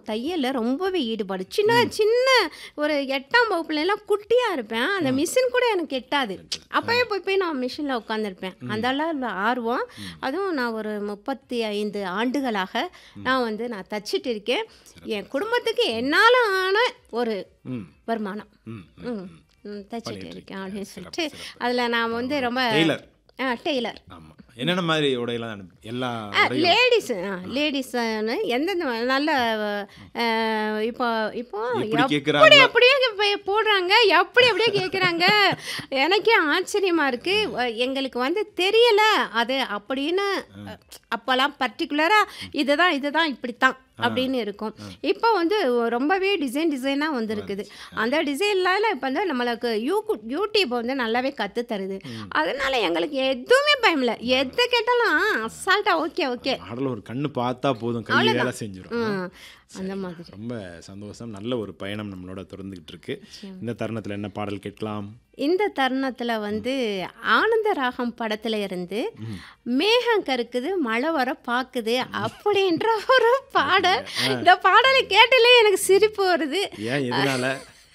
தையல்ல ரொம்பவே ஈடுபாடு சின்ன சின்ன ஒரு எட்டாம் வகுப்புல எல்லாம் குட்டியா இருப்பேன் அந்த மிஷின் கூட எனக்கு எட்டாது அப்பவே போய் போய் நான் மிஷினில் உட்காந்துருப்பேன் அந்த அளவு ஆர்வம் அதுவும் நான் ஒரு முப்பத்தி ஐந்து ஆண்டுகளாக நான் வந்து நான் தச்சிட்டு இருக்கேன் என் குடும்பத்துக்கு என்னால் ஆன ஒரு ம் வருமானம் ம் ம் ம், தச்சிட்டு பண்ணிட்டு இருக்கேன் அப்படின்னு சிறப்பு, சொல்லிட்டு அதில் நான் வந்து ரொம்ப டெய்லர் ஆ டெய்லர் ஆமா என்னென்ன மாதிரி உடையெல்லாம் அனுப்பி எல்லா உடையும் லேடிஸ் லேடிஸ் எந்தெந்த நல்ல அஹ், இப்போ இப்போ எப்படி எப்படி கேக்குறாங்களோ? அப்படியே இப்ப போடுறாங்க எப்படி அப்படியே கேட்குறாங்க எனக்கே ஆச்சரியமா இருக்கு அஹ், எங்களுக்கு வந்து தெரியல அது அப்படின்னு அஹ், அப்போல்லாம் பர்டிகுலராக இதுதான் இதுதான் இப்படித்தான் அப்படின்னு இருக்கும் இப்போ வந்து ரொம்பவே டிசைன் டிசைனாக வந்திருக்குது அந்த டிசைன்லாம் இப்போ வந்து நம்மளுக்கு யூ யூடியூப் வந்து நல்லாவே கற்று தருது அதனால எங்களுக்கு எதுவுமே பயம் இல்லை எதை கேட்டாலும் அசால்ட்டாக ஓகே ஓகே ஆடல ஒரு கண்ணு பார்த்தா போதும் கை வேலை செஞ்சிடும் ம் அந்த மாதிரி ரொம்ப சந்தோஷம் நல்ல ஒரு பயணம் நம்மளோட தொடர்ந்துகிட்டு இருக்கு இந்த தருணத்துல என்ன பாடல் கேட்கலாம் இந்த தருணத்தில் வந்து ஆனந்த ராகம் படத்துல இருந்து மேகம் கருக்குது மழை வர பார்க்குது அப்படின்ற ஒரு பாடல் இந்த பாடலை கேட்டாலே எனக்கு சிரிப்பு வருது ஏன் எதனால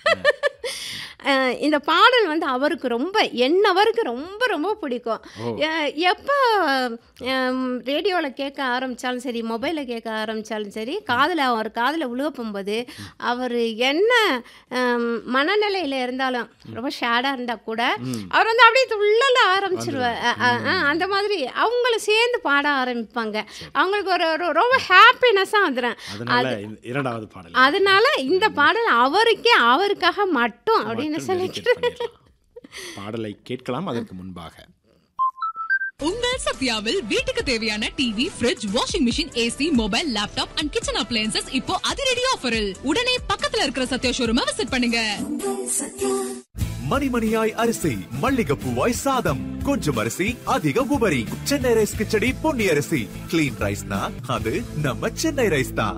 அஹ் இந்த பாடல் வந்து அவருக்கு ரொம்ப என்னவருக்கு ரொம்ப ரொம்ப பிடிக்கும் ஓ. எ- எப்போ ரேடியோவில் கேட்க ஆரம்பித்தாலும் சரி மொபைலில் கேட்க ஆரம்பித்தாலும் சரி காதில் அவர் காதில் விழுக போகும்போது அவர் என்ன மனநிலையில் இருந்தாலும் ரொம்ப ஷேடாக இருந்தால் கூட அவர் வந்து அப்படியே துள்ளல ஆரம்பிச்சிருவார் அந்த மாதிரி அவங்கள சேர்ந்து பாட ஆரம்பிப்பாங்க அவங்களுக்கு ஒரு ஒரு ரொம்ப ஹாப்பினஸ்ஸாக வந்துடும் அதனால இந்த இரண்டாவது பாடல் அதனால இந்த பாடல் அவருக்கே அவருக்காக மட்டும் அப்படின்னு மட்டும் சொல்லிக்கிறேன் dedicate பண்ணிடலாம். பாடலை கேட்கலாம் அதற்கு முன்பாக உங்கள் சத்யாவில் வீட்டுக்கு தேவையான TV fridge washing machine AC mobile laptop and kitchen appliances இப்போ அதிரடி ஆஃபரில் உடனே பக்கத்துல இருக்கிற சத்யா ஷோரூமை விசிட் பண்ணுங்க மணிமணியாய் அரிசி மல்லிகைப்பூவாய் சாதம் கொஞ்சம் அரிசி அதிக உபரி சென்னை ரைஸ் கிச்சடி பொன்னி அரிசி கிளீன் ரைஸ்னா அது நம்ம சென்னை ரைஸ் தான்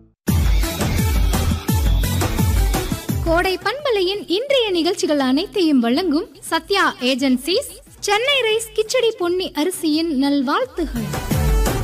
கோடை பண்பலையின் இன்றைய நிகழ்ச்சிகள் அனைத்தையும் வழங்கும் சத்யா ஏஜென்சிஸ் சென்னை ரைஸ் கிச்சடி பொன்னி அரிசியின் நல்வாழ்த்துகள்